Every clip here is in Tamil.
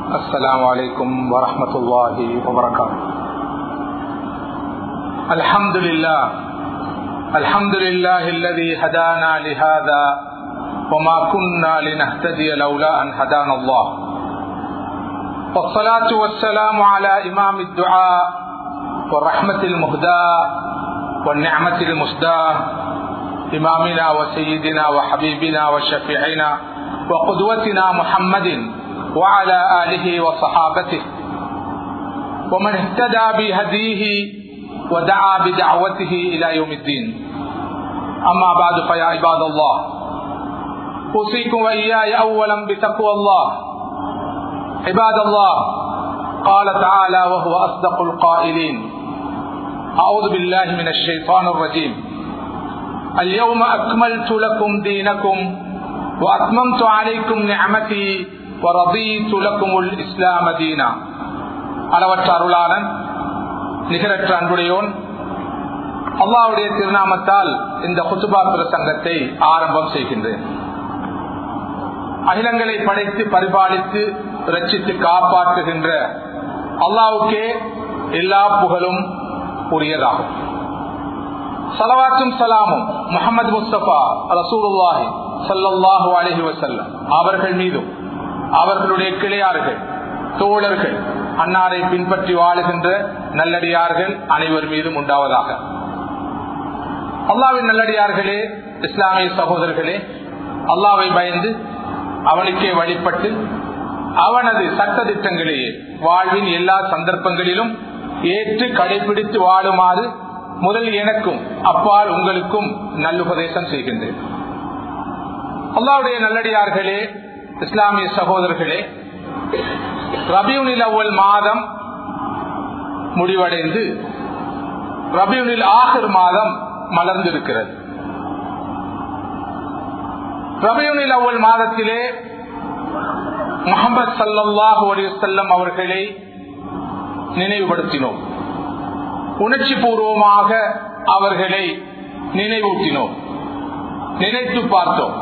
السلام عليكم ورحمة الله وبركاته الحمد لله الحمد لله الذي هدانا لهذا وما كنا لنهتدي لولا أن هدانا الله والصلاة والسلام على إمام الدعاء والرحمة المهداة والنعمة المسداة إمامنا وسيدنا وحبيبنا وشفيعنا وقدوتنا محمد وعلى آله وصحابته ومن اهتدى بهديه ودعا بدعوته إلى يوم الدين أما بعد فيا عباد الله أوصيكم وإياي أولا بتقوى الله عباد الله قال تعالى وهو أصدق القائلين أعوذ بالله من الشيطان الرجيم اليوم أكملت لكم دينكم وأتممت عليكم نعمتي ورضيت لكم الإسلام دينا அளவற்ற அருளாளன் நிகரற்ற அன்புடையோன் அல்லாவுடைய திருநாமத்தால் இந்த குத்துபா பிரசங்கத்தை ஆரம்பம் செய்கின்றேன் அகிலங்களை படைத்து பரிபாலித்து ரச்சித்து காப்பாற்றுகின்ற அல்லாவுக்கே எல்லா புகழும் உரியதாகும் சலவாத்தும் சலாமும் முகமது முஸ்தபா ரசூலுல்லாஹி சல்லாஹூ அலஹி வசல்லம் அவர்கள் மீதும் அவர்களுடைய கிளையார்கள் தோழர்கள் அன்னாரை பின்பற்றி வாழுகின்ற நல்லடியார்கள் அனைவர் மீதும் உண்டாவதாக அல்லாவின் நல்லடியார்களே இஸ்லாமிய சகோதரர்களே அல்லாவை பயந்து அவனுக்கே வழிபட்டு அவனது சட்ட திட்டங்களையே வாழ்வின் எல்லா சந்தர்ப்பங்களிலும் ஏற்று கடைபிடித்து வாழுமாறு முதல் எனக்கும் அப்பால் உங்களுக்கும் நல்லுபதேசம் செய்கின்றேன் அல்லாவுடைய நல்லடியார்களே இஸ்லாமிய சகோதரர்களே ரபியுனில் அவ்வள் மாதம் முடிவடைந்து ரபியுனில் ஆகர் மாதம் மலர்ந்திருக்கிறது ரபியுனில் அவ்வள் மாதத்திலே முகமது சல்லாஹூ அலிசல்லம் அவர்களை நினைவுபடுத்தினோம் உணர்ச்சி பூர்வமாக அவர்களை நினைவூட்டினோம் நினைத்து பார்த்தோம்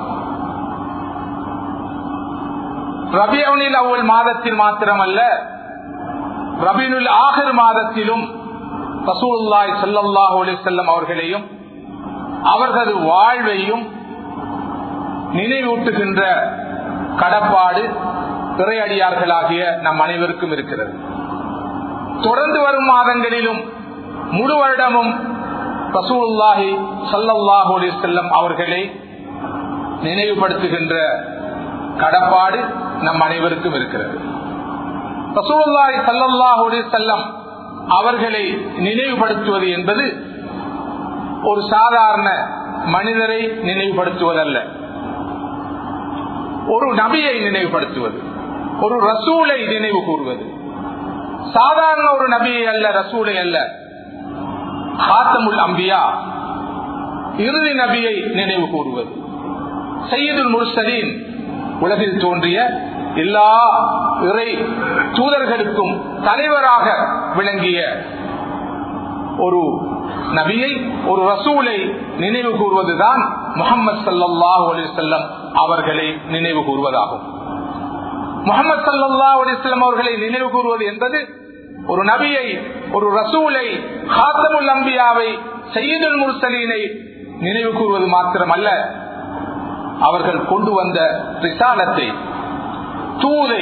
ரபியனில் அவ்வள் மாதத்தில் மாத்திரமல்ல ரபினுல் ஆகர் மாதத்திலும் ரசூலுல்லாய் சல்லாஹூ அலிசல்லம் அவர்களையும் அவர்களது வாழ்வையும் நினைவூட்டுகின்ற கடப்பாடு திரையடியார்களாகிய நம் அனைவருக்கும் இருக்கிறது தொடர்ந்து வரும் மாதங்களிலும் முழு வருடமும் ரசூலுல்லாஹி சல்லாஹூ அலிசல்லம் அவர்களை நினைவுபடுத்துகின்ற கடப்பாடு நம் அனைவருக்கும் இருக்கிறது ரசூலுல்லாஹி சல்லாஹூ அலிசல்லம் அவர்களை நினைவுபடுத்துவது என்பது ஒரு சாதாரண மனிதரை நினைவுபடுத்துவதல்ல ஒரு நபியை நினைவுபடுத்துவது ஒரு ரசூலை நினைவு கூறுவது சாதாரண ஒரு நபியை அல்ல ரசூலை அல்ல ஹாத்தமுல் அம்பியா இறுதி நபியை நினைவு கூறுவது சையதுல் முர்சலீன் உலகில் தோன்றிய எல்லா இறை தூதர்களுக்கும் தலைவராக விளங்கிய ஒரு நபியை ஒரு ரசூலை நினைவு கூறுவதுதான் முகமது சல்லாஹூ அலிசல்லம் அவர்களை நினைவு கூறுவதாகும் முகமது சல்லா அலிஸ்லாம் அவர்களை நினைவு கூறுவது என்பது ஒரு நபியை ஒரு ரசூலை ஹாத்தமுல் அம்பியாவை சையீதுல் முர்சலீனை நினைவு கூறுவது மாத்திரமல்ல அவர்கள் கொண்டு வந்த ரிசாலத்தை தூதை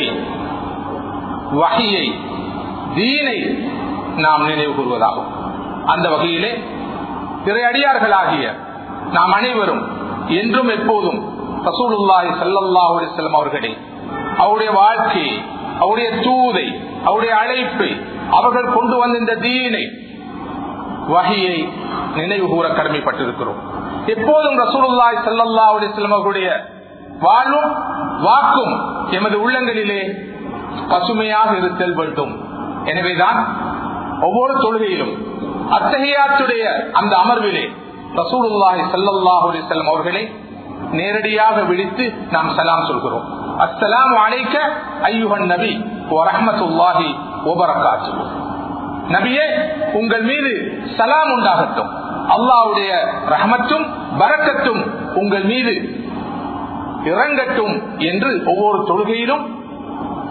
வகையை தீனை நாம் நினைவு கூறுவதாகும் அந்த வகையிலே திரையடியார்களாகிய நாம் அனைவரும் என்றும் எப்போதும் ரசூலுல்லாஹி சல்லாஹூ அலிஸ்லாம் அவர்களை அவருடைய வாழ்க்கையை அவருடைய தூதை அவருடைய அழைப்பை அவர்கள் கொண்டு வந்த இந்த தீனை வகையை நினைவு கூற கடமைப்பட்டிருக்கிறோம் எப்போதும் ரசூலுல்லாய் சல்லல்லா அலிஸ்லாம் அவர்களுடைய வாழும் வாக்கும் எமது உள்ளங்களிலே பசுமையாக இருத்தல் வேண்டும் எனவேதான் ஒவ்வொரு தொழுகையிலும் அத்தகையாத்துடைய அந்த அமர்விலே ரசூலுல்லாஹி சல்லல்லாஹு அலிஸ்லாம் அவர்களை நேரடியாக விழித்து நாம் சலாம் சொல்கிறோம் அஸ்ஸலாம் அலைக்க ஐயுகன் நபி வரஹமத்துல்லாஹி ஒபரகாத்து நபியே உங்கள் மீது சலாம் உண்டாகட்டும் அல்லாவுடைய ரஹமத்தும் பரக்கத்தும் உங்கள் மீது இறங்கட்டும் என்று ஒவ்வொரு தொழுகையிலும்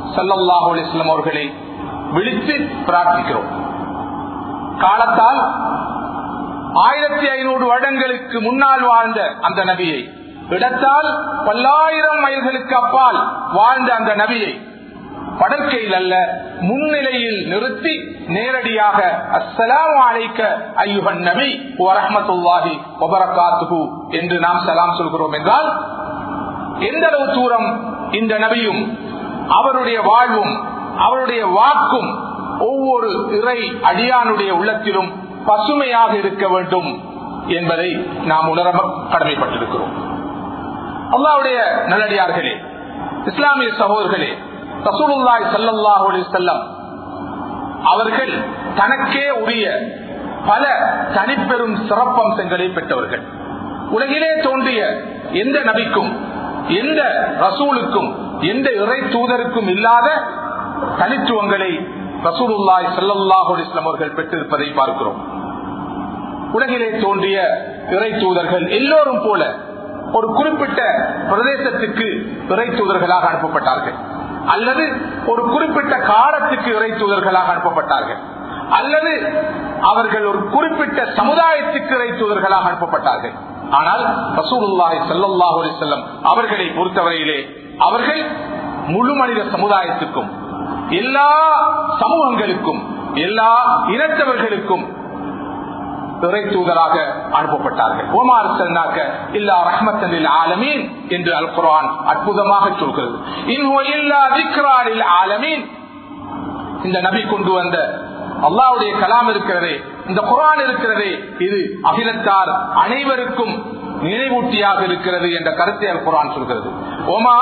சல்லல்லாஹு அலிஸ்லாம் அவர்களை விழித்து பிரார்த்திக்கிறோம் காலத்தால் ஆயிரத்தி ஐநூறு வருடங்களுக்கு முன்னால் வாழ்ந்த அந்த நபியை இடத்தால் பல்லாயிரம் மைல்களுக்கு அப்பால் வாழ்ந்த அந்த நபியை படற்கையில் அல்ல முன்னிலையில் நிறுத்தி நேரடியாக அஸ்ஸலாம் அழைக்க ஐயுகன் நபி வரமத்துல்லாஹி ஒபரகாத்துகு என்று நாம் சலாம் சொல்கிறோம் என்றால் எந்த அளவு தூரம் இந்த நபியும் அவருடைய வாழ்வும் அவருடைய வாக்கும் ஒவ்வொரு இறை அடியானுடைய உள்ளத்திலும் பசுமையாக இருக்க வேண்டும் என்பதை நாம் உணர கடமைப்பட்டிருக்கிறோம் அல்லாவுடைய நல்லடியார்களே இஸ்லாமிய சகோதரர்களே ரசூலுல்லாய் சல்லாஹூ செல்லம் அவர்கள் தனக்கே உரிய பல தனிப்பெரும் சிறப்பம்சங்களை பெற்றவர்கள் உலகிலே தோன்றிய எந்த நபிக்கும் எந்த ரசூலுக்கும் எந்த இறை தூதருக்கும் இல்லாத தனித்துவங்களை ரசூலுல்லாய் சல்லாஹூ இஸ்லாம் அவர்கள் பெற்றிருப்பதை பார்க்கிறோம் உலகிலே தோன்றிய இறை தூதர்கள் எல்லோரும் போல ஒரு குறிப்பிட்ட பிரதேசத்துக்கு இறை தூதர்களாக அனுப்பப்பட்டார்கள் அல்லது ஒரு குறிப்பிட்ட காலத்துக்கு இறை தூதர்களாக அனுப்பப்பட்டார்கள் அல்லது அவர்கள் ஒரு குறிப்பிட்ட சமுதாயத்துக்கு இறை தூதர்களாக அனுப்பப்பட்டார்கள் ஆனால் ரசூலுல்லாஹி சல்லாஹூ செல்லம் அவர்களை பொறுத்தவரையிலே அவர்கள் முழு மனித சமுதாயத்துக்கும் எல்லா சமூகங்களுக்கும் எல்லா இனத்தவர்களுக்கும் துறை தூதராக அனுப்பப்பட்டார்கள் ஓமார் சென்னாக்க இல்லா ரஹ்மத்தனில் ஆலமீன் என்று அல் குரான் அற்புதமாக சொல்கிறது இல்லா திக்ரானில் ஆலமீன் இந்த நபி கொண்டு வந்த அல்லாவுடைய கலாம் இருக்கிறதே இந்த குரான் இருக்கிறதே இது அகிலத்தார் அனைவருக்கும் நினைவூட்டியாக இருக்கிறது என்ற கருத்தை அல் குரான் சொல்கிறது ஓமா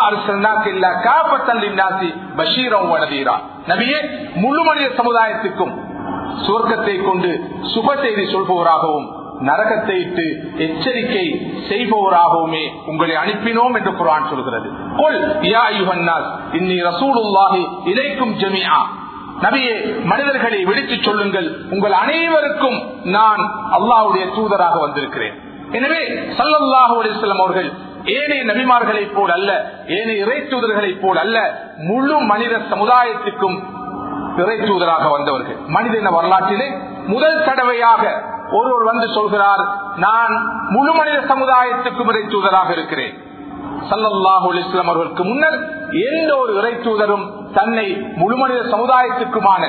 அரசு நபியே முழு மனித சமுதாயத்துக்கும் சுவர்க்கத்தை கொண்டு சுப செய்தி சொல்பவராகவும் நரகத்தை இட்டு எச்சரிக்கை செய்பவராகவுமே உங்களை அனுப்பினோம் என்று குரான் சொல்கிறது கொல் யா யுஹன்னாஸ் இன்னி ரசூலுல்லாஹி இலைக்கும் ஜமியா நபியே மனிதர்களை விடுத்து சொல்லுங்கள் உங்கள் அனைவருக்கும் நான் அல்லாஹ்வுடைய தூதராக வந்திருக்கிறேன் எனவே சல்லல்லாஹு அலிஸ்லாம் அவர்கள் ஏனைய நபிமார்களைப் போல் அல்ல ஏனைய இறை தூதர்களைப் போல் அல்ல முழு மனித சமுதாயத்துக்கும் இறை தூதராக வந்தவர்கள் மனிதன வரலாற்றிலே முதல் தடவையாக ஒருவர் வந்து சொல்கிறார் நான் முழு மனித சமுதாயத்துக்கும் இறை தூதராக இருக்கிறேன் சல்லல்லாஹு இஸ்லாம் அவர்களுக்கு முன்னர் எந்த ஒரு இறை தூதரும் தன்னை முழு மனித சமுதாயத்துக்குமான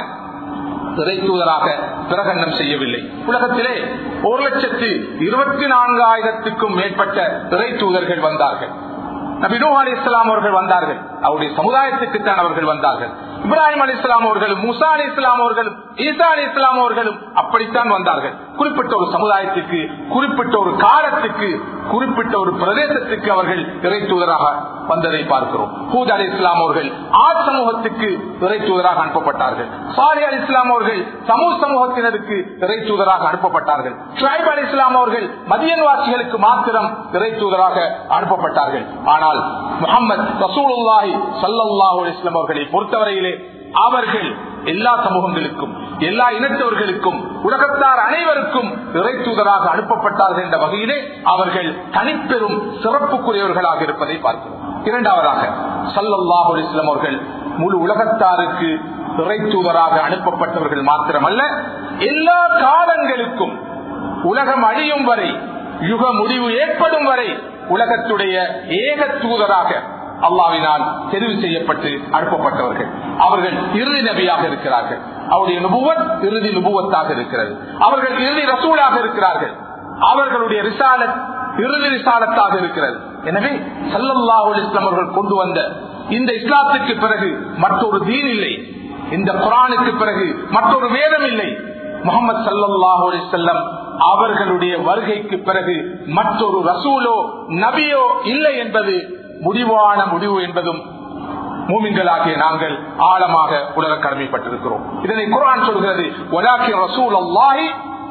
இறை தூதராக பிரகடனம் செய்யவில்லை உலகத்திலே ஒரு லட்சத்து இருபத்தி நான்காயிரத்துக்கும் மேற்பட்ட இறை தூதர்கள் வந்தார்கள் நபி நூ அலி இஸ்லாம் அவர்கள் வந்தார்கள் அவருடைய சமுதாயத்துக்குத்தான் அவர்கள் வந்தார்கள் இப்ராஹிம் அலி இஸ்லாம் அவர்களும் முசா அலி இஸ்லாம் அவர்களும் ஈசா அலி இஸ்லாம் அவர்களும் அப்படித்தான் வந்தார்கள் குறிப்பிட்ட ஒரு சமுதாயத்துக்கு குறிப்பிட்ட ஒரு காலத்துக்கு குறிப்பிட்ட ஒரு பிரதேசத்துக்கு அவர்கள் இறை தூதராக வந்ததை பார்க்கிறோம் ஹூத் அலி இஸ்லாம் அவர்கள் ஆட் சமூகத்துக்கு இறை தூதராக அனுப்பப்பட்டார்கள் சாரி அலி இஸ்லாம் அவர்கள் சமூக சமூகத்தினருக்கு இறை தூதராக அனுப்பப்பட்டார்கள் ஷுவைப் அலி இஸ்லாம் அவர்கள் மதியன் வாசிகளுக்கு மாத்திரம் இறை தூதராக அனுப்பப்பட்டார்கள் ஆனால் முகமது ரசூலுல்லாஹி சல்லாஹூ இஸ்லாம் அவர்களை பொறுத்தவரையிலே அவர்கள் எல்லா சமூகங்களுக்கும் எல்லா இனத்தவர்களுக்கும் உலகத்தார் அனைவருக்கும் இறை தூதராக அனுப்பப்பட்டார்கள் என்ற வகையிலே அவர்கள் தனிப்பெரும் சிறப்புக்குரியவர்களாக இருப்பதை பார்க்கிறோம் இரண்டாவதாக சல்லல்லாஹு இஸ்லாம் அவர்கள் முழு உலகத்தாருக்கு இறை தூதராக அனுப்பப்பட்டவர்கள் மாத்திரமல்ல எல்லா காலங்களுக்கும் உலகம் அழியும் வரை யுக முடிவு ஏற்படும் வரை உலகத்துடைய ஏக தூதராக அல்லாவினால் தெரிவு செய்யப்பட்டு அனுப்பப்பட்டவர்கள் அவர்கள் இறுதி நபியாக இருக்கிறார்கள் அவருடைய நுபுவத் இறுதி நுபுவத்தாக இருக்கிறது அவர்கள் இறுதி ரசூலாக இருக்கிறார்கள் அவர்களுடைய ரிசாலத் இறுதி ரிசாலத்தாக இருக்கிறது எனவே சல்லல்லாஹு இஸ்லாம் அவர்கள் கொண்டு வந்த இந்த இஸ்லாத்துக்கு பிறகு மற்றொரு தீன் இல்லை இந்த குரானுக்கு பிறகு மற்றொரு வேதம் இல்லை முகமது சல்லாஹூ செல்லம் அவர்களுடைய வருகைக்கு பிறகு மற்றொரு ரசூலோ நபியோ இல்லை என்பது முடிவான முடிவு என்பதும் மூமின்களாகிய நாங்கள் ஆழமாக உலக கடமைப்பட்டிருக்கிறோம் இதனை குரான் சொல்கிறது ரசூல் அல்லாஹி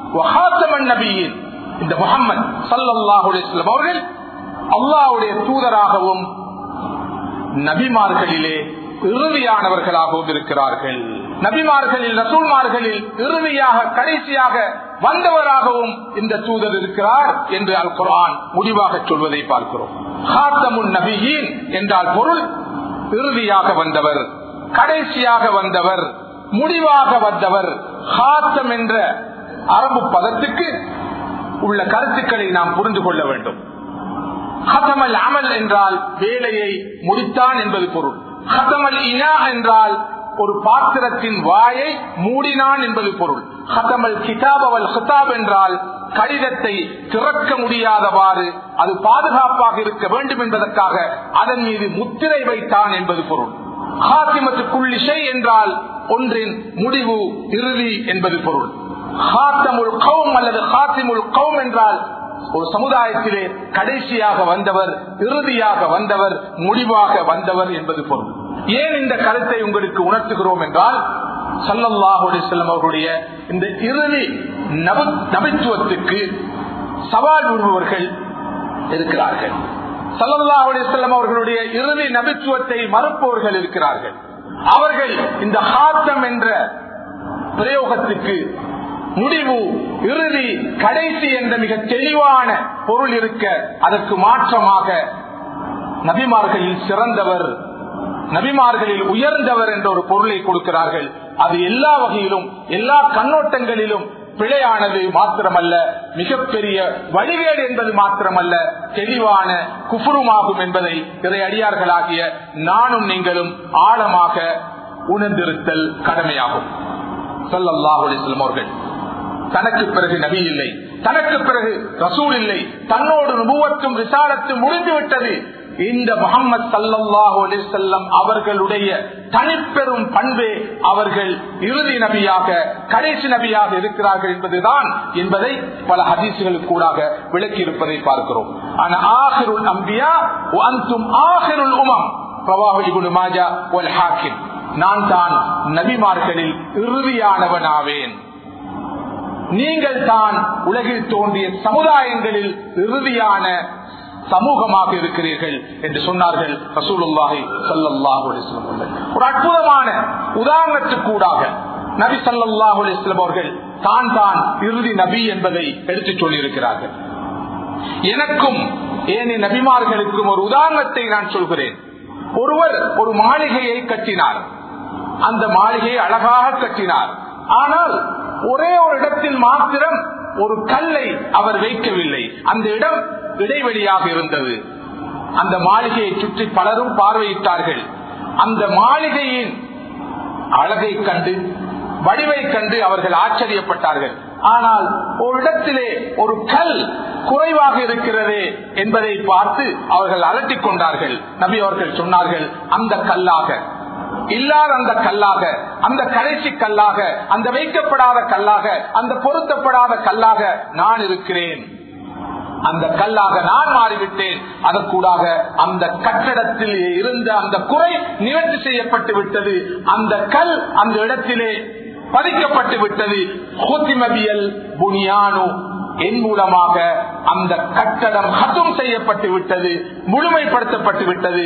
நபியின் இந்த முகமது சல்லாஹூ அவர்கள் அல்லாவுடைய தூதராகவும் நபிமார்களிலே இறுதியானவர்களாகவும் இருக்கிறார்கள் நபிமார்களில் ரசூல்மார்களில் இறுதியாக கடைசியாக வந்தவராகவும் இந்த தூதர் இருக்கிறார் என்று அல் குரான் முடிவாக சொல்வதை பார்க்கிறோம் ஹாத்தமுன் நபியின் என்றால் பொருள் இறுதியாக வந்தவர் கடைசியாக வந்தவர் முடிவாக வந்தவர் ஹாத்தம் என்ற அரபு பதத்துக்கு உள்ள கருத்துக்களை நாம் புரிந்து கொள்ள வேண்டும் ஹதமல் அமல் என்றால் வேலையை முடித்தான் என்பது பொருள் ஹதமல் இனா என்றால் ஒரு பாத்திரத்தின் வாயை மூடினான் என்பது பொருள் ஹதமல் கிதாப் அவல் ஹிதாப் என்றால் கடிதத்தை திறக்க முடியாதவாறு அது பாதுகாப்பாக இருக்க வேண்டும் என்பதற்காக அதன் மீது முத்திரை வைத்தான் என்பது பொருள் ஹாத்திமத்துக்குள்ளிசை என்றால் ஒன்றின் முடிவு இறுதி என்பது பொருள் ஹாத்தமுல் கௌம் அல்லது ஹாத்திமுல் கௌம் என்றால் ஒரு சமுதாயத்திலே கடைசியாக வந்தவர் இறுதியாக வந்தவர் முடிவாக வந்தவர் என்பது பொருள் ஏன் இந்த கருத்தை உங்களுக்கு உணர்த்துகிறோம் என்றால் சல்லல்லாஹு செல்லம் அவர்களுடைய இந்த இறுதி நபித்துவத்துக்கு சவால் விடுபவர்கள் இருக்கிறார்கள் சல்லல்லாஹு செல்லம் அவர்களுடைய இறுதி நபித்துவத்தை மறுப்பவர்கள் இருக்கிறார்கள் அவர்கள் இந்த ஹாத்தம் என்ற பிரயோகத்துக்கு முடிவு இறுதி கடைசி என்ற மிக தெளிவான பொருள் இருக்க அதற்கு மாற்றமாக நபிமார்களில் சிறந்தவர் நபிமார்களில் உயர்ந்தவர் என்ற ஒரு பொருளை கொடுக்கிறார்கள் அது எல்லா வகையிலும் எல்லா கண்ணோட்டங்களிலும் பிழையானது மாத்திரமல்ல மிகப்பெரிய வழிகேடு என்பது மாத்திரமல்ல தெளிவான குஃபுருமாகும் என்பதை இறை அடியார்களாகிய நானும் நீங்களும் ஆழமாக உணர்ந்திருத்தல் கடமையாகும் சல்லல்லாஹு அலிஸ்லம் அவர்கள் தனக்கு பிறகு நபி இல்லை தனக்கு பிறகு ரசூல் இல்லை தன்னோடு நுபுவத்தும் விசாரத்தும் முடிந்துவிட்டது இந்த முகமது சல்லாஹூ அலிசல்லம் அவர்களுடைய தனிப்பெரும் பண்பே அவர்கள் இறுதி நபியாக கடைசி நபியாக இருக்கிறார்கள் என்பதுதான் என்பதை பல ஹதீசுகளுக்கு கூடாக விளக்கி இருப்பதை பார்க்கிறோம் ஆனா ஆஹிருல் அம்பியா அந்தும் ஆஹிருல் உமம் பிரவாஹி மாஜா ஒல் ஹாக்கிம் நான் தான் நபிமார்களில் இறுதியானவனாவேன் நீங்கள் தான் உலகில் தோன்றிய சமுதாயங்களில் இறுதியான சமூகமாக இருக்கிறீர்கள் என்று சொன்னார்கள் ரசூலுல்லாஹி சல்லாஹூ அலிஸ்லாம் ஒரு அற்புதமான உதாரணத்துக்கூடாக நபி சல்லாஹூ அலிஸ்லாம் அவர்கள் தான் தான் இறுதி நபி என்பதை எடுத்துச் சொல்லியிருக்கிறார்கள் எனக்கும் ஏனைய நபிமார்களுக்கும் ஒரு உதாரணத்தை நான் சொல்கிறேன் ஒருவர் ஒரு மாளிகையை கட்டினார் அந்த மாளிகையை அழகாக கட்டினார் ஆனால் ஒரே ஒரு இடத்தில் மாத்திரம் ஒரு கல்லை அவர் வைக்கவில்லை அந்த இடம் இடைவெளியாக இருந்தது அந்த மாளிகையை சுற்றி பலரும் பார்வையிட்டார்கள் அந்த மாளிகையின் அழகை கண்டு வடிவை கண்டு அவர்கள் ஆச்சரியப்பட்டார்கள் ஆனால் ஒரு இடத்திலே ஒரு கல் குறைவாக இருக்கிறதே என்பதை பார்த்து அவர்கள் அலட்டிக் கொண்டார்கள் நபி அவர்கள் சொன்னார்கள் அந்த கல்லாக இல்லாத அந்த கல்லாக அந்த கடைசி கல்லாக அந்த வைக்கப்படாத கல்லாக அந்த பொருத்தப்படாத கல்லாக நான் இருக்கிறேன் அந்த கல்லாக நான் மாறிவிட்டேன் அதற்கூடாக அந்த கட்டடத்தில் இருந்த அந்த குறை நிவர்த்தி செய்யப்பட்டு விட்டது அந்த கல் அந்த இடத்திலே பதிக்கப்பட்டு விட்டது ஹோத்திமபியல் புனியானு என் மூலமாக அந்த கட்டடம் ஹத்தும் செய்யப்பட்டு விட்டது முழுமைப்படுத்தப்பட்டு விட்டது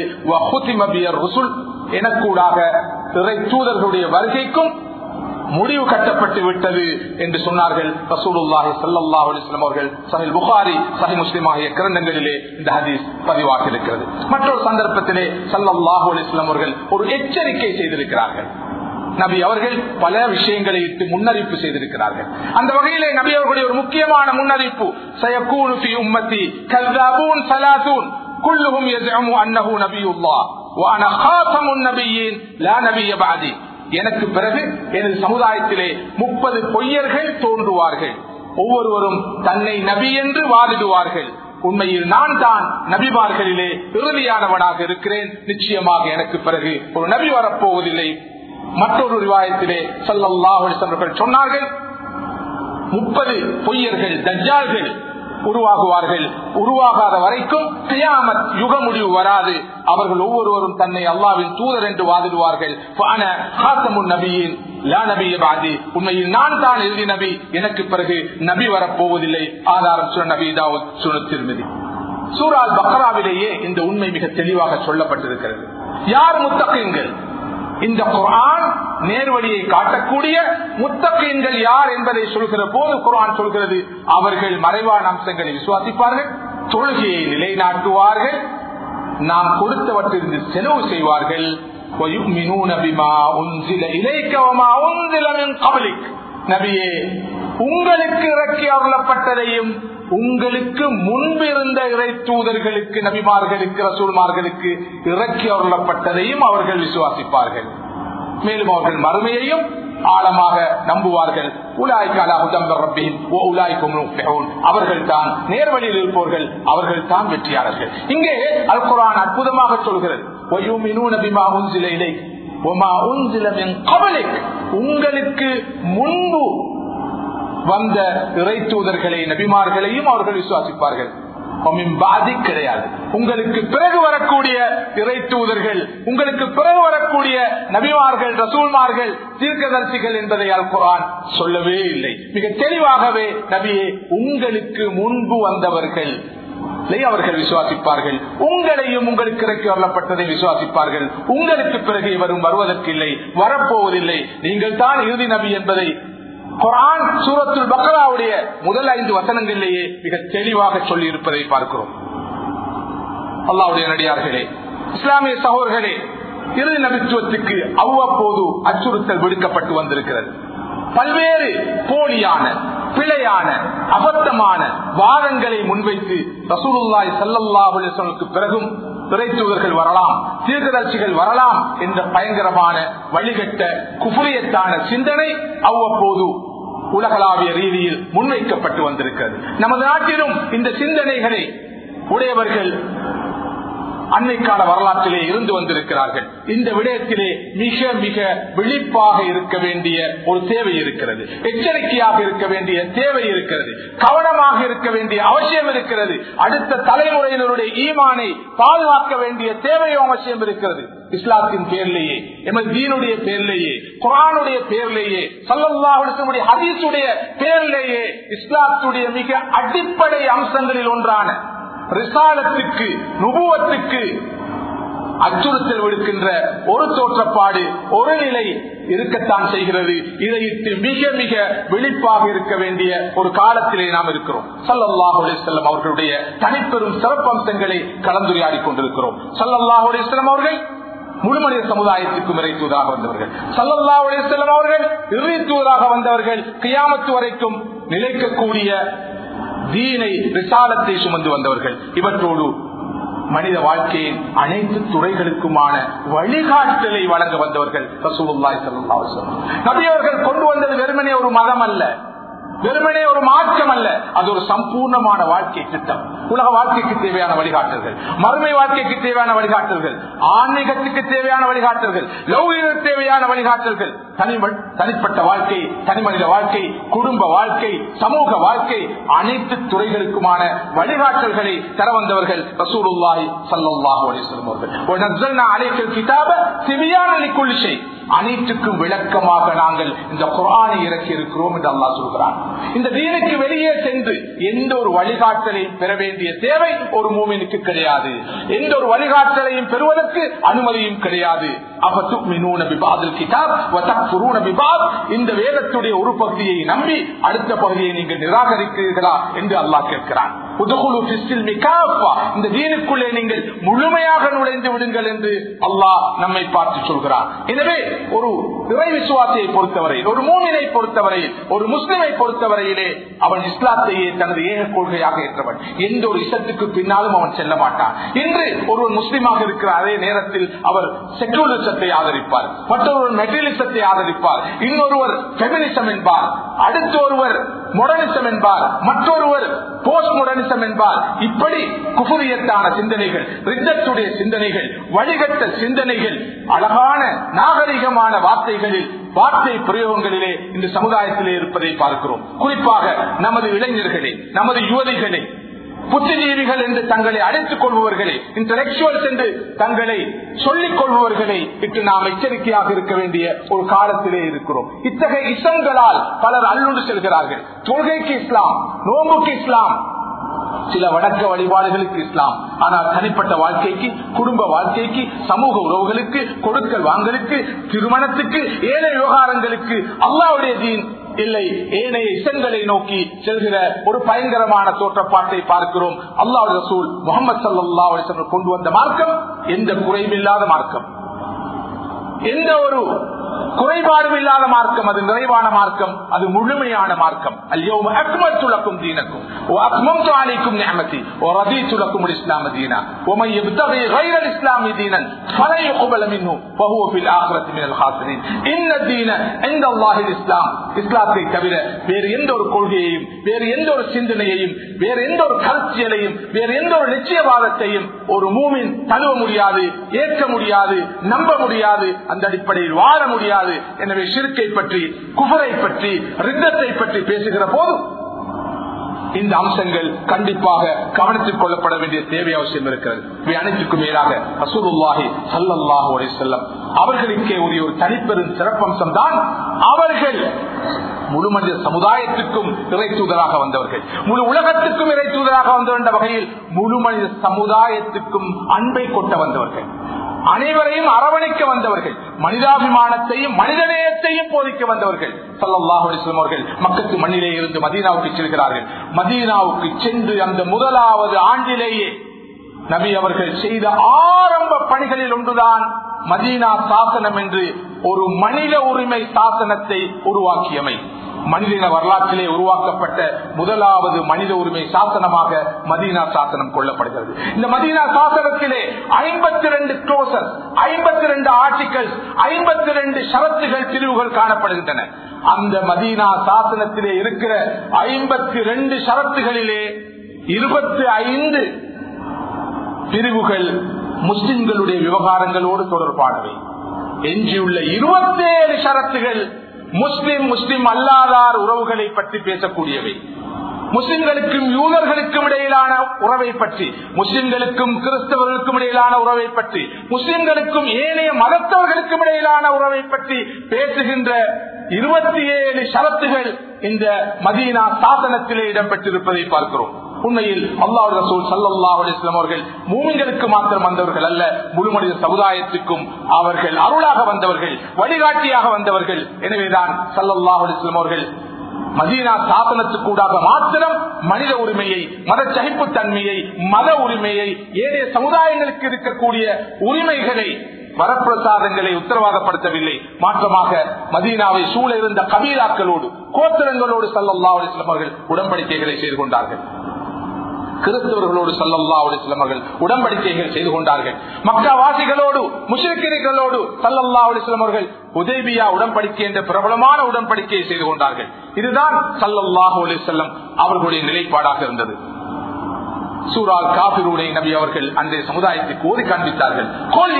ருசுல் எனக்கூடாக இறை தூதர்களுடைய வருகைக்கும் முடிவு கட்டப்பட்டு விட்டது என்று சொன்னார்கள் ரசூலுல்லாஹி ஸல்லல்லாஹு அலைஹி வஸல்லம் அவர்கள் சஹீஹ் புகாரி சஹீஹ் முஸ்லிம் ஆகிய கிரந்தங்களிலே இந்த ஹதீஸ் பதிவாகி இருக்கிறது மற்றொரு சந்தர்ப்பத்திலே ஸல்லல்லாஹு அலைஹி வஸல்லம் அவர்கள் ஒரு எச்சரிக்கை செய்திருக்கிறார்கள் நபி அவர்கள் பல விஷயங்களை இட்டு முன்னறிப்பு செய்திருக்கிறார்கள் அந்த வகையிலே நபி அவர்களுடைய ஒரு முக்கியமான முன்னறிப்பு சயக்கூனு ஃபி உம்மத்தி கல்தாபூன் சலாசூன் குல்லுஹும் யஸ்அமு அன்னஹு நபியுல்லாஹ் வ அன காதமுன் நபியீன் லா நபிய பஅதி எனக்கு பிறகு எனது சமுதாயத்திலே முப்பது பொய்யர்கள் தோன்றுவார்கள் ஒவ்வொருவரும் தன்னை நபி என்று வாதிடுவார்கள் உண்மையில் நான் தான் நபிமார்களிலே இறுதியானவனாக இருக்கிறேன் நிச்சயமாக எனக்கு பிறகு ஒரு நபி வரப்போவதில்லை மற்றொரு ரிவாயத்திலே சல்லாஹர்கள் சொன்னார்கள் முப்பது பொய்யர்கள் தஜ்ஜால்கள் உருவாகுவார்கள் உருவாகாத வரைக்கும் கியாமத் யுக முடிவு வராது அவர்கள் ஒவ்வொருவரும் தன்னை அல்லாவின் தூதர் என்று வாதிடுவார்கள் நபியின் உண்மையில் நான் தான் இறுதி நபி எனக்கு பிறகு நபி வரப்போவதில்லை ஆதாரம் சுர நபி தாவூத் சுன திருமதி சூரால் பக்ராவிலேயே இந்த உண்மை மிக தெளிவாக சொல்லப்பட்டிருக்கிறது யார் முத்தகங்கள் இந்த குரான் நேர்வழியை காட்டக்கூடிய முத்தகீன்கள் யார் என்பதை சொல்கிற போது குரான் சொல்கிறது அவர்கள் மறைவான அம்சங்களை விசுவாசிப்பார்கள் தொழுகையை நிலைநாட்டுவார்கள் நாம் கொடுத்தவற்றிலிருந்து செலவு செய்வார்கள் وَيُؤْمِنُونَ بِمَا أُنزِلَ إِلَيْكَ وَمَا أُنزِلَ مِنْ قَبْلِكَ நபியே உங்களுக்கு இறக்கி அருளப்பட்டதையும் உங்களுக்கு முன்பு இருந்த இறை தூதர்களுக்கு நபிமார்களுக்கு ரசூல்மார்களுக்கு இறக்கி அருளப்பட்டதையும் அவர்கள் விசுவாசிப்பார்கள் மேலும் அவர்கள் மறுமையையும் ஆழமாக நம்புவார்கள் அவர்கள் தான் நேர்வழியில் இருப்பவர்கள் அவர்கள் தான் வெற்றியாளர்கள் இங்கே அல் குரான் அற்புதமாக சொல்கிறது உங்களுக்கு முன்பு வந்த இறை தூதர்களை நபிமார்களையும் அவர்கள் விசுவாசிப்பார்கள் பாதி கிடையாது உங்களுக்கு பிறகு வரக்கூடிய இறை தூதர்கள் உங்களுக்கு பிறகு வரக்கூடிய நபிமார்கள் ரசூல்மார்கள் தீர்க்கதர்சிகள் என்பதை அல் குரான் சொல்லவே இல்லை மிக தெளிவாகவே நபியே உங்களுக்கு முன்பு வந்தவர்கள் அவர்கள் விசுவாசிப்பார்கள் உங்களையும் உங்களுக்கு இறக்கி வரப்பட்டதை விசுவாசிப்பார்கள் உங்களுக்கு பிறகு இவரும் வருவதற்கு இல்லை வரப்போவதில்லை நீங்கள் தான் இறுதி நபி என்பதை குரான் சூரத்துல் பக்ராவுடைய முதல் ஐந்து வசனங்களிலேயே மிக தெளிவாக சொல்லி இருப்பதை பார்க்கிறோம் அல்லாவுடைய நடிகார்களே இஸ்லாமிய சகோதர்களே இறுதி நபித்துவத்துக்கு அவ்வப்போது அச்சுறுத்தல் விடுக்கப்பட்டு வந்திருக்கிறது பல்வேறு போலியான பிழையான அபத்தமான வாதங்களை முன்வைத்து ரசூலுல்லாய் சல்லல்லாஹுக்கு பிறகும் பிறைத்தூதர்கள் வரலாம் தீர்க்கதர்சிகள் வரலாம் என்ற பயங்கரமான வழிகட்ட குபுரியத்தான சிந்தனை அவ்வப்போது உலகளாவிய ரீதியில் முன்வைக்கப்பட்டு வந்திருக்கிறது நமது நாட்டிலும் இந்த சிந்தனைகளை உடையவர்கள் அன்னைக்கால வரலாற்றிலே இருந்து வந்திருக்கிறார்கள் இந்த விடயத்திலே மிக மிக விழிப்பாக இருக்க வேண்டிய ஒரு தேவை இருக்கிறது எச்சரிக்கையாக இருக்க வேண்டிய தேவை இருக்கிறது கவனமாக இருக்க வேண்டிய அவசியம் இருக்கிறது அடுத்த தலைமுறையினருடைய ஈமானை பாதுகாக்க வேண்டிய தேவையும் அவசியம் இருக்கிறது இஸ்லாத்தின் பேர்லேயே எமது தீனுடைய பேர்லேயே குரானுடைய பேர்லேயே சல்லல்லாஹுடைய ஹதீசுடைய பேர்லேயே இஸ்லாத்துடைய மிக அடிப்படை அம்சங்களில் ஒன்றான ரிசாலத்துக்கு நுபுவத்துக்கு அச்சுறுத்தல் விடுக்கின்ற ஒரு தோற்றப்பாடு ஒரு நிலை இருக்கத்தான் செய்கிறது இதையிட்டு மிக மிக விழிப்பாக இருக்க வேண்டிய ஒரு காலத்திலே நாம் இருக்கிறோம் சல்லல்லாஹு அலிஸ்லாம் அவர்களுடைய தனிப்பெரும் சிறப்பம்சங்களை கலந்துரையாடி கொண்டிருக்கிறோம் சல்லல்லாஹு அலிஸ்லாம் அவர்கள் முழுமனித சமுதாயத்துக்கு இறைத்துவதாக வந்தவர்கள் சல்லல்லா அலிஸ்லாம் அவர்கள் இறைத்துவதாக வந்தவர்கள் கியாமத்து வரைக்கும் நிலைக்கக்கூடிய தீனை விசாலத்தை சுமந்து வந்தவர்கள் இவற்றோடு மனித வாழ்க்கையின் அனைத்து துறைகளுக்குமான வழிகாட்டலை வழங்க வந்தவர்கள் நபியவர்கள் கொண்டு வந்தது வெறுமனே ஒரு மதம் அல்ல வெறுமனே ஒரு மாற்றம் அல்ல அது ஒரு சம்பூர்ணமான வாழ்க்கை திட்டம் உலக வாழ்க்கைக்கு தேவையான வழிகாட்டல்கள் மறுமை வாழ்க்கைக்கு தேவையான வழிகாட்டல்கள் ஆன்மீகத்துக்கு தேவையான வழிகாட்டல்கள் லௌகிக தேவையான வழிகாட்டல்கள் தனி தனிப்பட்ட வாழ்க்கை தனி மனித வாழ்க்கை குடும்ப வாழ்க்கை சமூக வாழ்க்கை அனைத்து துறைகளுக்குமான வழிகாட்டல்களை தர வந்தவர்கள் ரசூலுல்லாஹி சல்லாஹூ அலிஸ்லம் அவர்கள் அழைக்கல் கிதாப சிவியான குளிசை அனைத்துக்கும் விளக்கமாக நாங்கள் இந்த குரானை இறக்கி இருக்கிறோம் என்று அல்லா சொல்கிறார் இந்த தீனுக்கு வெளியே சென்று எந்த ஒரு வழிகாட்டலையும் பெற வேண்டிய தேவை ஒரு மூமினுக்கு கிடையாது எந்த ஒரு வழிகாட்டலையும் பெறுவதற்கு அனுமதியும் கிடையாது இந்த வேதத்துடைய ஒரு பகுதியை நம்பி அடுத்த பகுதியை நீங்கள் நிராகரிக்கிறீர்களா என்று அல்லாஹ் கேட்கிறான் இந்த தீனுக்குள்ளே நீங்கள் முழுமையாக நுழைந்து விடுங்கள் என்று அல்லாஹ் நம்மை பார்த்து சொல்கிறார் எனவே ஒரு இறை விசுவாசியை பொறுத்தவரையில் ஒரு மூமினை பொறுத்தவரையில் ஒரு முஸ்லிமை பொறுத்தவரையிலே அவன் இஸ்லாத்தையே தனது ஏக கொள்கையாக ஏற்றவன் எந்த ஒரு இசத்துக்கு பின்னாலும் அவன் செல்ல மாட்டான் இன்று ஒருவர் முஸ்லிமாக இருக்கிற அதே நேரத்தில் அவர் செக்குலரிசத்தை ஆதரிப்பார் மற்றொருவர் மெட்டீரியலிசத்தை ஆதரிப்பார் இன்னொருவர் பெமினிசம் என்பார் அடுத்த ஒருவர் மொடனிசம் என்பார் மற்றொருவர் போஸ்ட் மொடனிசம் என்பார் இப்படி குபுரியத்தான சிந்தனைகள் ரித்தத்துடைய சிந்தனைகள் வழிகட்ட சிந்தனைகள் அழகான நாகரிகமான வார்த்தைகளில் வார்த்தை பிரயோகங்களிலே இந்த சமுதாயத்திலே இருப்பதை பார்க்கிறோம் குறிப்பாக நமது இளைஞர்களே நமது யுவதிகளே புத்திஜீவிகள் என்று தங்களை அழைத்துக் கொள்பவர்களே இன்டலெக்சுவல்ஸ் என்று தங்களை சொல்லிக் கொள்பவர்களை இட்டு நாம் எச்சரிக்கையாக இருக்க வேண்டிய ஒரு காலத்திலே இருக்கிறோம் இத்தகைய இசங்களால் பலர் அல்லுண்டு செல்கிறார்கள் தொழுகைக்கு இஸ்லாம் நோம்புக்கு இஸ்லாம் சில வடக்க வழிபாடுகளுக்கு இஸ்லாம் ஆனால் தனிப்பட்ட வாழ்க்கைக்கு குடும்ப வாழ்க்கைக்கு சமூக உறவுகளுக்கு கொடுக்கல் வாங்கலுக்கு திருமணத்துக்கு ஏழை விவகாரங்களுக்கு அல்லாவுடைய தீன் இல்லை ஏனைய இசங்களை நோக்கி செல்கிற ஒரு பயங்கரமான தோற்றப்பாட்டை பார்க்கிறோம் அல்லாஹ் ரசூல் முகமது சல்லா கொண்டு வந்த மார்க்கம் எந்த குறைவில்லாத மார்க்கம் எந்த ஒரு குறைபாடும் இல்லாத மார்க்கம் அது நிறைவான மார்க்கம் அது முழுமையான மார்க்கம் அல்யோம் அக்மல் துலக்கும் தீனக்கும் அக்மம் துவாலிக்கும் நியமதி ரதி துலக்கும் இஸ்லாம் தீனா ومن يبتغي غير الاسلام دينا فلن يقبل منه وهو في الاخره من الخاسرين ان الدين عند الله الاسلام இஸ்லாத்தை தவிர வேறு எந்த ஒரு கொள்கையையும் வேறு எந்த ஒரு சிந்தனையையும் வேறு எந்த ஒரு கருத்தியலையும் வேறு எந்த ஒரு நிச்சயவாதத்தையும் ஒரு மூமின் தழுவ முடியாது ஏற்க முடியாது நம்ப முடியாது அந்த அடிப்படையில் வாழ முடியாது எனவே சிறுக்கை பற்றி குபரை பற்றி ரித்தத்தை பற்றி பேசுகிற போது இந்த அம்சங்கள் கண்டிப்பாக கவனத்தில் கொள்ளப்பட வேண்டிய தேவை அவசியம் இருக்கிறது இவை அனைத்துக்கும் மேலாக அசூருல்லாஹி சல்லல்லாஹு அலைஹி வஸல்லம் அவர்களுக்கே உரிய ஒரு தனிப்பெரும் சிறப்பம்சம் தான் அவர்கள் முழு மனித சமுதாயத்துக்கும் இறை தூதராக வந்தவர்கள் முழு உலகத்துக்கும் இறை தூதராக வந்தவர் என்ற வகையில் முழு மனித சமுதாயத்துக்கும் அன்பை கொட்ட வந்தவர்கள் அனைவரையும் அரவணைக்க வந்தவர்கள் மனிதாபிமானத்தையும் மனிதநேயத்தையும் போதிக்க வந்தவர்கள் சல்லாஹ் அலிஸ்லாம் அவர்கள் மக்கத்து மண்ணிலே இருந்து மதீனாவுக்கு செல்கிறார்கள் மதீனாவுக்கு சென்று அந்த முதலாவது ஆண்டிலேயே நபி அவர்கள் செய்த ஆரம்ப பணிகளில் ஒன்றுதான் மதீனா சாசனம் என்று ஒரு மனித உரிமை சாசனத்தை உருவாக்கியமை மனிதன வரலாற்றிலே உருவாக்கப்பட்ட முதலாவது மனித உரிமை சாசனமாக மதீனா சாசனம் கொள்ளப்படுகிறது இந்த மதீனா சாசனத்திலே ஐம்பத்தி ரெண்டு க்ளோசர் ஐம்பத்தி ரெண்டு ஆர்டிகல்ஸ் ஐம்பத்தி ரெண்டு ஷரத்துகள் பிரிவுகள் காணப்படுகின்றன அந்த மதீனா சாசனத்திலே இருக்கிற ஐம்பத்தி ரெண்டு ஷரத்துகளிலே இருபத்தி ஐந்து பிரிவுகள் முஸ்லிம்களுடைய விவகாரங்களோடு தொடர்பானவை எஞ்சியுள்ள இருபத்தேழு ஷரத்துகள் முஸ்லிம் முஸ்லிம் அல்லாதார் உறவுகளை பற்றி பேசக்கூடியவை முஸ்லிம்களுக்கும் யூதர்களுக்கும் இடையிலான உறவை பற்றி முஸ்லிம்களுக்கும் கிறிஸ்தவர்களுக்கும் இடையிலான உறவை பற்றி முஸ்லிம்களுக்கும் ஏனைய மதத்தவர்களுக்கும் இடையிலான உறவை பற்றி பேசுகின்ற இருபத்தி ஏழு ஷரத்துகள் இந்த மதீனா சாசனத்திலே இடம்பெற்றிருப்பதை பார்க்கிறோம் உண்மையில் அல்லாஹ் ரசூல் சல்லாஹ் அலிஸ்லாம் அவர்கள் மூமிங்களுக்கு மாத்திரம் வந்தவர்கள் அல்ல முழு மனித சமுதாயத்துக்கும் அவர்கள் அருளாக வந்தவர்கள் வழிகாட்டியாக வந்தவர்கள் எனவேதான் சல்லல்லாஹ் அலிஸ்லாம் அவர்கள் மதீனா சாசனத்துக்கூடாக மாத்திரம் மனித உரிமையை மத சகிப்புத்தன்மையை மத உரிமையை ஏனைய சமுதாயங்களுக்கு இருக்கக்கூடிய உரிமைகளை வரப்பிரசாதங்களை உத்தரவாதப்படுத்தவில்லை மாற்றமாக மதீனாவை சூழ இருந்த கபீராக்களோடு கோத்திரங்களோடு சல்லல்லா அலிஸ்லாம் அவர்கள் உடன்படிக்கைகளை செய்து கொண்டார்கள் கிறிஸ்தவர்களோடு சல்லல்லா அலிஸ்லாம் அவர்கள் உடன்படிக்கைகள் செய்து கொண்டார்கள் மக்காவாசிகளோடு முஷிரிக்கிறோடு சல்லல்லா அலிஸ்லாம் அவர்கள் உதேபியா உடன்படிக்கை என்ற பிரபலமான உடன்படிக்கையை செய்து கொண்டார்கள் இதுதான் சல்லல்லாஹு அலிசல்லம் அவர்களுடைய நிலைப்பாடாக இருந்தது சூரா காபிரூனை நபி அவர்கள் அந்த சமுதாயத்துக்கு ஓதி காண்பித்தார்கள்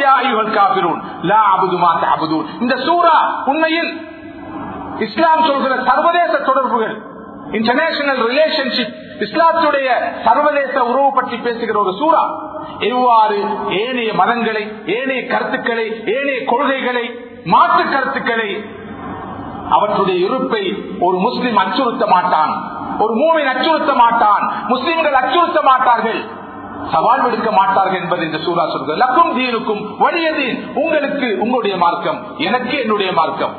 இந்த சூரா உண்மையில் இஸ்லாம் சொல்கிற சர்வதேச தொடர்புகள் இன்டர்நேஷனல் ரிலேஷன்ஷிப் இஸ்லாத்துடைய சர்வதேச உறவு பற்றி பேசுகிற ஒரு சூறா எவ்வாறு ஏனைய மதங்களை ஏனைய கருத்துக்களை ஏனைய கொள்கைகளை மாற்று கருத்துக்களை அவற்றுடைய இருப்பை ஒரு முஸ்லிம் அச்சுறுத்த மாட்டான் ஒரு மூவின் அச்சுறுத்த மாட்டான் முஸ்லிம்கள் அச்சுறுத்த மாட்டார்கள் சவால் விடுக்க மாட்டார்கள் என்பது இந்த சூறா சொல்கிறது லக்கும் தீனுக்கும் வலியதீன் உங்களுக்கு உங்களுடைய மார்க்கம் எனக்கு என்னுடைய மார்க்கம்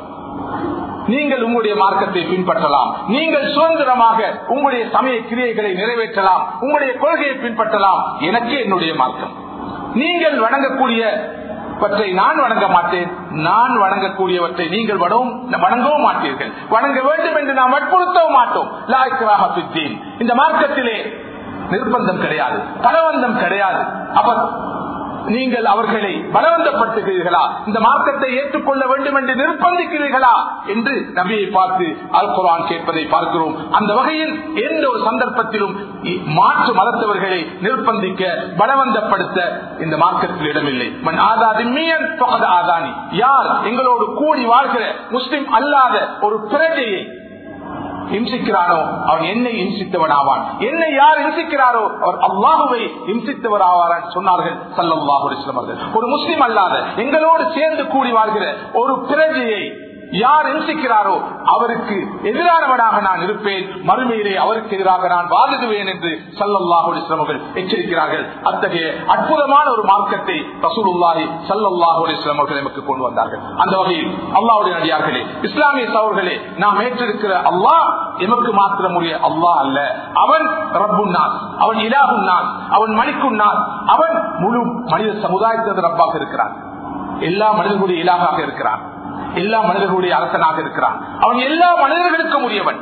நீங்கள் உங்களுடைய மார்க்கத்தை பின்பற்றலாம் நீங்கள் சுதந்திரமாக உங்களுடைய சமய கிரியைகளை நிறைவேற்றலாம் உங்களுடைய கொள்கையை பின்பற்றலாம் எனக்கு என்னுடைய மார்க்கம் நீங்கள் வணங்கக்கூடிய பற்றை நான் வணங்க மாட்டேன் நான் வணங்கக்கூடியவற்றை நீங்கள் வணங்கவும் மாட்டீர்கள் வணங்க வேண்டும் என்று நாம் வற்புறுத்தவும் மாட்டோம் லாய்க்கராக இந்த மார்க்கத்திலே நிர்பந்தம் கிடையாது பலவந்தம் கிடையாது அவர் நீங்கள் அவர்களை பலவந்தப்படுத்துகிறீர்களா இந்த மார்க்கத்தை ஏற்றுக்கொள்ள வேண்டும் என்று நிர்பந்திக்கிறீர்களா என்று நபியை பார்த்து அல் குரான் கேட்பதை பார்க்கிறோம் அந்த வகையில் எந்த ஒரு சந்தர்ப்பத்திலும் மாற்று மதத்தவர்களை நிர்பந்திக்க பலவந்தப்படுத்த இந்த மார்க்கத்தில் இடமில்லை மண் ஆதாதி ஆதானி யார் எங்களோடு கூடி வாழ்கிற முஸ்லிம் அல்லாத ஒரு பிரஜையை இம்சிக்கிறானோ அவன் என்னை இம்சித்தவன் ஆவான் என்னை யார் இம்சிக்கிறாரோ அவர் அல்லாஹுவை இம்சித்தவர் ஆவார் சொன்னார்கள் சல்லாஹு ஒரு முஸ்லிம் அல்லாத எங்களோடு சேர்ந்து கூடி வாழ்கிற ஒரு பிரஜையை யார் இம்சிக்கிறாரோ அவருக்கு எதிரானவனாக நான் இருப்பேன் மறுமையிலே அவருக்கு எதிராக நான் வாதிடுவேன் என்று சல்லல்லாஹுலிஸ்லமர்கள் எச்சரிக்கிறார்கள் அத்தகைய அற்புதமான ஒரு மார்க்கத்தை ரசூலுல்லாஹி சல்லல்லாஹுலிஸ்லாம் அவர்கள் நமக்கு கொண்டு வந்தார்கள் அந்த வகையில் அல்லாவுடைய நடிகார்களே இஸ்லாமிய சவர்களே நாம் ஏற்றிருக்கிற அல்லாஹ் எமக்கு மாத்திரமுடைய அல்லாஹ் அல்ல அவன் ரப்புன்னாஸ் அவன் இலாகுன்னாஸ் அவன் மணிக்குன்னாஸ் அவன் முழு மனித சமுதாயத்தின் ரப்பாக இருக்கிறான் எல்லா மனிதர்களுடைய இலாகாக இருக்கிறான் எல்லா மனிதர்களுடைய அரசனாக இருக்கிறான் அவன் எல்லா மனிதர்களுக்கும் உரியவன்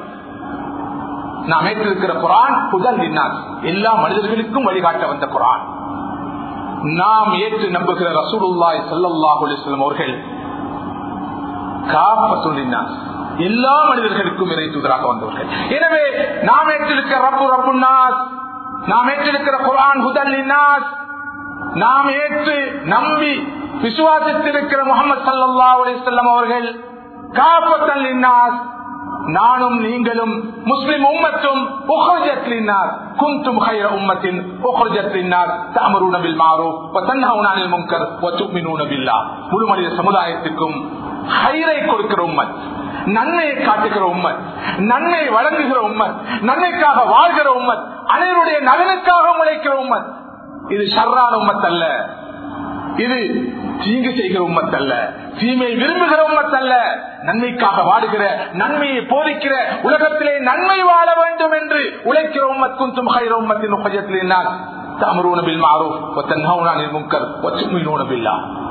நாம் ஏற்றிருக்கிற குரான் புதல் நின்னான் எல்லா மனிதர்களுக்கும் வழிகாட்ட வந்த குரான் நாம் ஏற்று நம்புகிற ரசூலுல்லாய் சல்லாஹ் அலிஸ்லாம் அவர்கள் காப்பத்துள்ளினார் எல்லா மனிதர்களுக்கும் இறை தூதராக வந்தவர்கள் எனவே நாம் ஏற்றிருக்கிற ரப்பு ரப்பு நாஸ் நாம் ஏற்றிருக்கிற குரான் ஹுதல் நாஸ் நாம் ஏற்று நம்பி விசுவாசித்திருக்கிற முகமது சல்லா அலிசல்லம் அவர்கள் காப்பத்தல் நாஸ் நானும் நீங்களும் முஸ்லிம் உம்மத்தும் குந்தும் خير أمة أخرجت للناس تأمرون بالمعروف وتنهون عن المنكر وتؤمنون بالله முழு மனித சமுதாயத்திற்கும் ஹைரை கொடுக்கிற உம்மத் நன்மையை காட்டுகிற உம்மத் நன்மை வழங்குகிற உம்மத் நன்மைக்காக வாழ்கிற உம்மத் அனைவருடைய நலனுக்காக உழைக்கிற உம்மத் இது ஷர்ரான உம்மத் அல்ல இது தீங்கு செய்கிற உம்மத் அல்ல தீமை விரும்புகிற உம்மத் அல்ல நன்மைக்காக வாடுகிற நன்மையை போதிக்கிற உலகத்திலே நன்மை வாழ வேண்டும் என்று உழைக்கிற உம்மத் குந்தும் ஹைர உம்மத்தின் உபஜத்தில் தமரூன பில் மாரூப் ஒத்தன்ஹவுன அனில் முன்கர் ஒச்சுமினூன பில்லா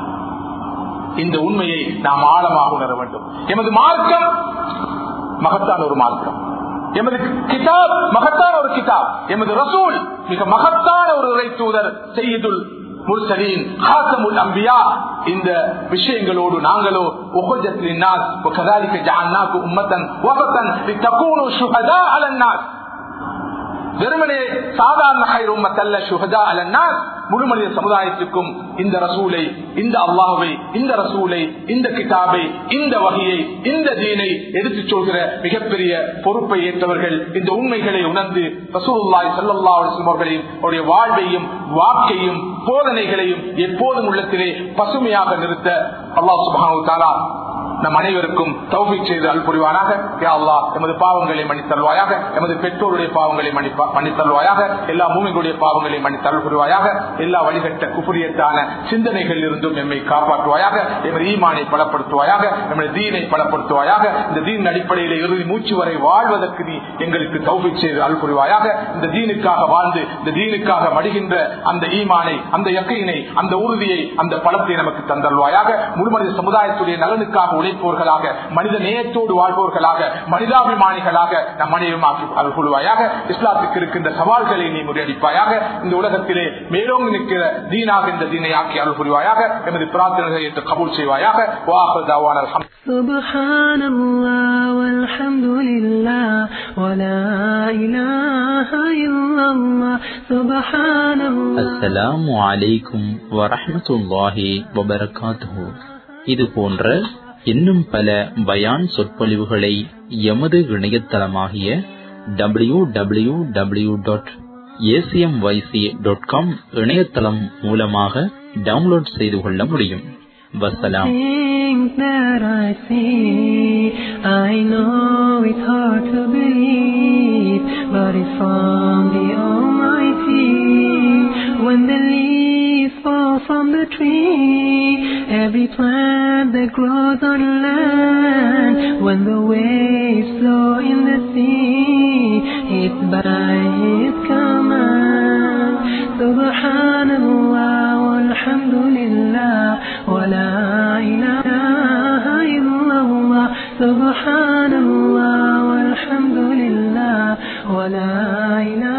இந்த உண்மையை நாம் ஆழமாக உணர வேண்டும் எமது மார்க்கம் மகத்தான ஒரு மார்க்கம் எமது கிதாப் மகத்தான ஒரு கிதாப் எமது ரசூல் மிக மகத்தான ஒரு இறை தூதர் செய்யுதுல் முர்சலீன் ஹாசமுல் அம்பியா இந்த விஷயங்களோடு நாங்களோ உஹஜத்தின் நாஸ் وكذلك جعلناكم امه وسطا لتكونوا شهداء على الناس வெறுமனே சாதாரண ஹைரோமத்தல்ல சுகதா அலன்னாஸ் முழு மனித சமுதாயத்துக்கும் இந்த ரசூலை இந்த அல்லாஹுவை இந்த ரசூலை இந்த கிதாபை இந்த வகையை இந்த தீனை எடுத்துச் சொல்கிற மிகப்பெரிய பொறுப்பை ஏற்றவர்கள் இந்த உண்மைகளை உணர்ந்து ரசூல்லாய் சல்லா அவர்களையும் அவருடைய வாழ்வையும் வாக்கையும் போதனைகளையும் எப்போதும் உள்ளத்திலே பசுமையாக நிறுத்த அல்லாஹ் சுபானு தாலா நம் அனைவருக்கும் தௌஃபிக் செய்து அல் புரிவானாக யா அல்லாஹ் எமது பாவங்களை மன்னித்தல்வாயாக எமது பெற்றோருடைய பாவங்களை மன்னிப்பா- மன்னித்தல்வாயாக எல்லா மூமிகளுடைய பாவங்களை மன்னித்தல் புரிவாயாக எல்லா வழிகட்ட குப்புரியத்தான சிந்தனைகளில் இருந்தும் எம்மை காப்பாற்றுவாயாக எமது ஈமானை பலப்படுத்துவாயாக எமது தீனை பலப்படுத்துவாயாக இந்த தீன் அடிப்படையில் இறுதி மூச்சு வரை வாழ்வதற்கு நீ எங்களுக்கு தௌஃபிக் செய்து அல் புரிவாயாக இந்த தீனுக்காக வாழ்ந்து இந்த தீனுக்காக மடிகின்ற அந்த ஈமானை அந்த யக்கையினை அந்த உறுதியை அந்த பலத்தை நமக்கு தந்தல்வாயாக முழு மனித சமுதாயத்துடைய நலனுக்காக உழைப்பவர்களாக மனித நேயத்தோடு வாழ்பவர்களாக மனிதாபிமானிகளாக நம் அனைவருமாக்கி அருள்வாயாக இஸ்லாத்துக்கு இருக்கின்ற சவால்களை நீ முறியடிப்பாயாக இந்த உலகத்திலே மேலோங்கி நிற்கிற தீனாக இந்த தீனை ஆக்கி அருள் புரிவாயாக எமது பிரார்த்தனைகளை ஏற்று கபூல் செய்வாயாக வாஹர் தாவான அல்ஹம்து سبحان الله والحمد لله ولا إله إلا الله سبحان الله அஸ்ஸலாமு அலைக்கும் வரஹ்மத்துல்லாஹி வபரகாத்துஹு இது போன்ற இன்னும் பல பயான் சொற்பொழிவுகளை எமது இணையதளமாகிய W W W dot A C M Y C dot com இணையதளம் மூலமாக டவுன்லோட் செய்து கொள்ள முடியும் வசலாம் Things that I see, I know it's hard to believe, but it's from the Almighty. When the leaves fall from the tree, every plant that grows on land, when the waves flow in the sea, it's by His command. Subhanallah, walhamdulillah, wa la ilaha illallah. Subhanallah, walhamdulillah, wa la ilaha